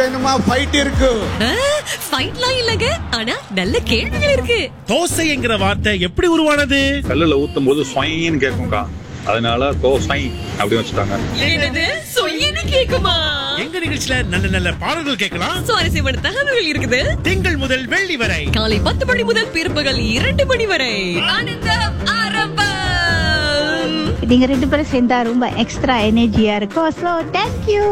வேணுமா ஃபைட் இருக்கு ஃபைட்லாம் இல்லங்க ஆனா நல்ல கேள்விகள் இருக்கு தோசை என்கிற வார்த்தை எப்படி உருவானது கல்லுல ஊத்தும் போது சொயின்னு கேட்கும்க்கா அதனால தோசை அப்படி வச்சுட்டாங்க என்னது சொயின்னு கேக்குமா எங்க நிகழ்ச்சியில நல்ல நல்ல பாடல்கள் கேட்கலாம் சுவாரஸ்யமான தகவல்கள் இருக்குது திங்கள் முதல் வெள்ளி வரை காலை பத்து மணி முதல் பிற்பகல் இரண்டு மணி வரை ஆனந்தம் ஆரம்பம் நீங்க ரெண்டு பேரும் சேர்ந்தா ரொம்ப எக்ஸ்ட்ரா எனர்ஜியா இருக்கும் ஸோ தேங்க்யூ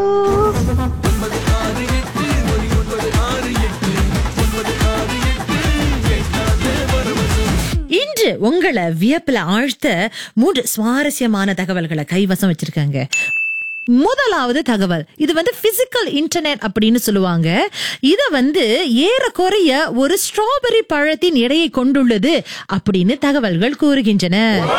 இன்று உங்களை வியப்புல ஆழ்த்த மூன்று சுவாரஸ்யமான தகவல்களை கைவசம் வச்சிருக்காங்க முதலாவது தகவல் இது வந்து பிசிக்கல் இன்டர்நெட் அப்படின்னு சொல்லுவாங்க இத வந்து ஏறக்குறைய ஒரு ஸ்ட்ராபெரி பழத்தின் எடையை கொண்டுள்ளது அப்படின்னு தகவல்கள் கூறுகின்றன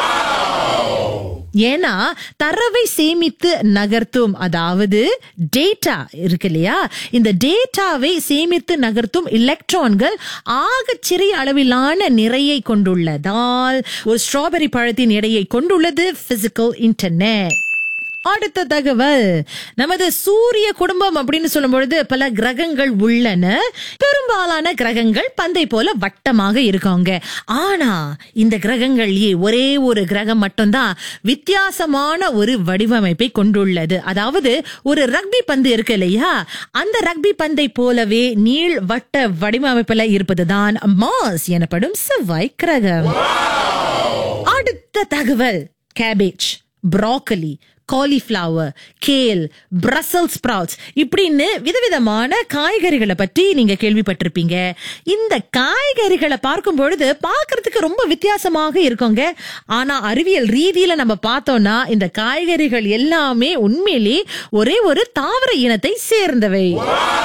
ஏன்னா தரவை சேமித்து நகர்த்தும் அதாவது டேட்டா இருக்கு இல்லையா இந்த டேட்டாவை சேமித்து நகர்த்தும் எலக்ட்ரான்கள் ஆகச் சிறிய அளவிலான நிறையை கொண்டுள்ளதால் ஒரு ஸ்ட்ராபெரி பழத்தின் எடையை கொண்டுள்ளது பிசிக்கல் இன்டர்நெட் அடுத்த தகவல் நமது சூரிய குடும்பம் அப்படின்னு சொல்லும் பொழுது பல கிரகங்கள் உள்ளன பெரும்பாலான கிரகங்கள் பந்தை போல வட்டமாக இருக்காங்க ஆனா இந்த கிரகங்கள்லயே ஒரே ஒரு கிரகம் மட்டும்தான் வித்தியாசமான ஒரு வடிவமைப்பை கொண்டுள்ளது அதாவது ஒரு ரக்பி பந்து இருக்கு இல்லையா அந்த ரக்பி பந்தை போலவே நீள் வட்ட வடிவமைப்புல இருப்பதுதான் மாஸ் எனப்படும் செவ்வாய் கிரகம் அடுத்த தகவல் cabbage broccoli cauliflower kale brussels sprouts இப்படின்னு விதவிதமான காய்கறிகளை பற்றி நீங்க கேள்விப்பட்டிருப்பீங்க இந்த காய்கறிகளை பார்க்கும் பொழுது பார்க்கிறதுக்கு ரொம்ப வித்தியாசமாக இருக்குங்க ஆனா அறிவியல் ரீதியில நம்ம பார்த்தோம்னா இந்த காய்கறிகள் எல்லாமே உண்மையிலே ஒரே ஒரு தாவர இனத்தை சேர்ந்தவை